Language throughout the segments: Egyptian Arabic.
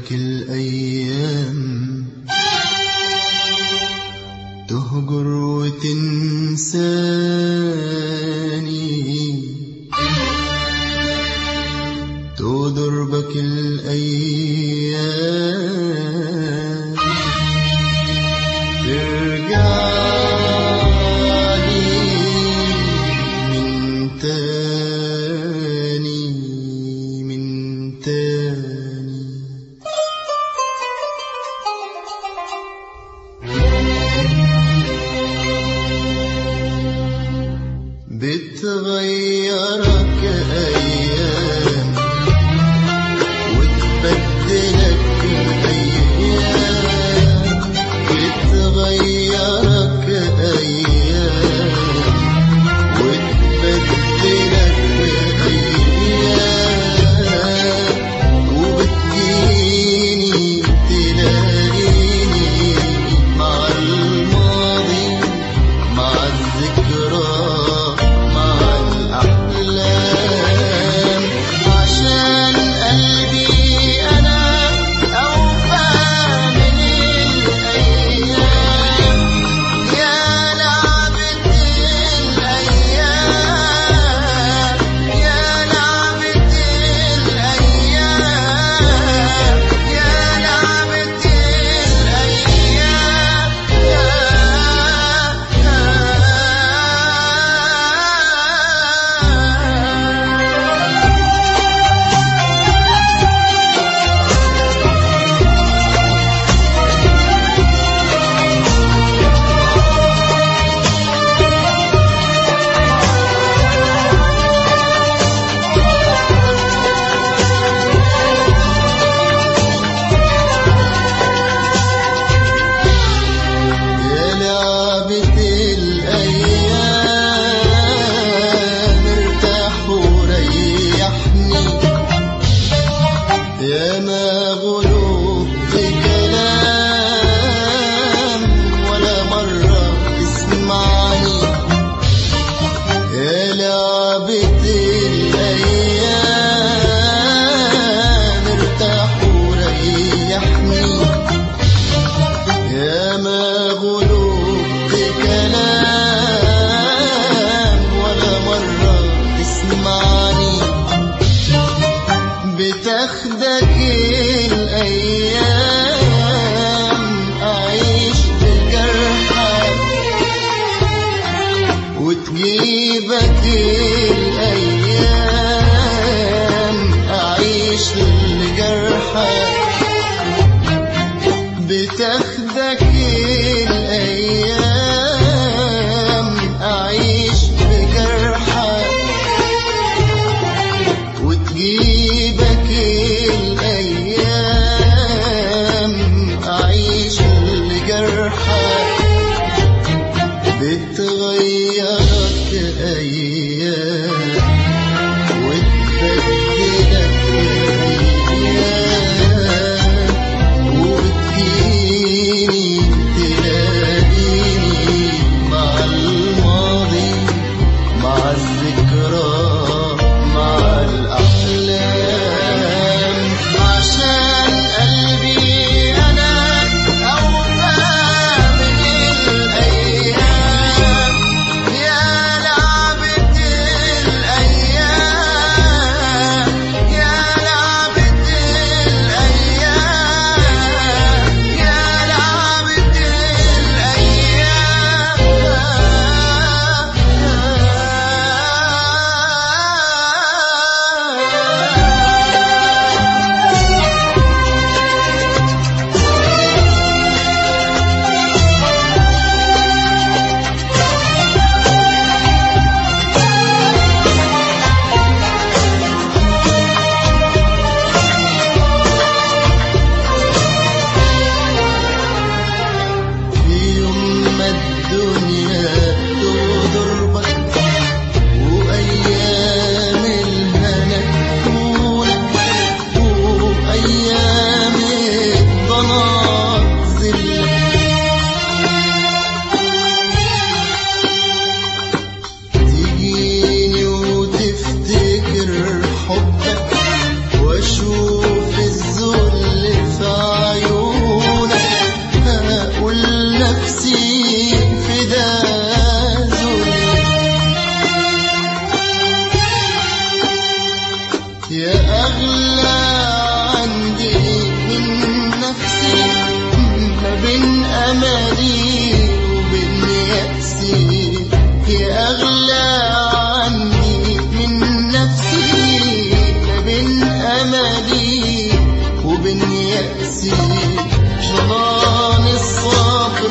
تضربك الأيام تهجر وتنساني تضربك الأيام ترجعني من تاني من تاني بتغيرك أيام وتبدلك أيام بتغيرك أيام وتبدلك أيام وبتجيني تلاقيني مع الماضي مع الذكرى مع الأحلام عشان قلبي أنا أوفى من الأيام يا لعبة الأيام يا لعبة الأيام يا لعبة الأيام يا لعبة الأيام ارتاح وريحني يا ما غلوب بكلام ولا مرة تسمعني يا لعبة الأيام ارتاح وريحني يا ما غلوب بكلام ولا مرة تسمعني بتاخدك الأيام أعيش بجرحك وتجيبك الأيام أعيش لجرحك بتاخدك الأيام أعيش بجرحك وتجيبك الأيام أعيش لجرحك بتغيرك أيام يا أغلى عندي من نفسي ما بين أملي وبين يأسي يا أغلى عني من نفسي ما بين أملي وبين يأسي ظلام الصبر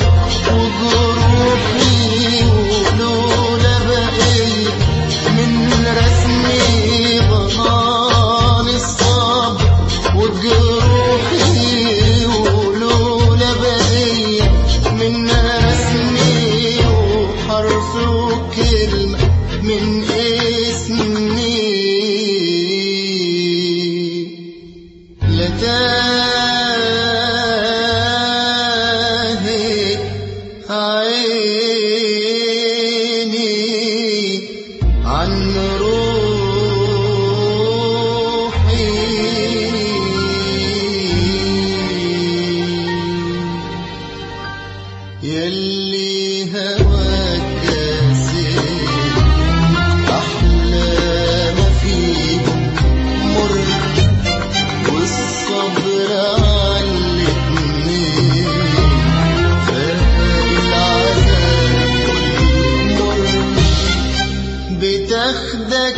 وجروحي ولولا بقيت من رسمي ضمان الصبر وجروحي ولولا بقيت من رسمي وحرف وكلمة من اسمي لتاهت عيني عن روحي يلي هواك جاسي أحلى ما فيهم مر والصبر علتني فاق العذاب والمر بتاخدك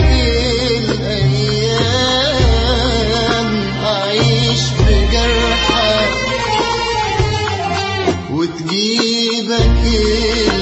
الأيام أعيش بجرحك وتجيبك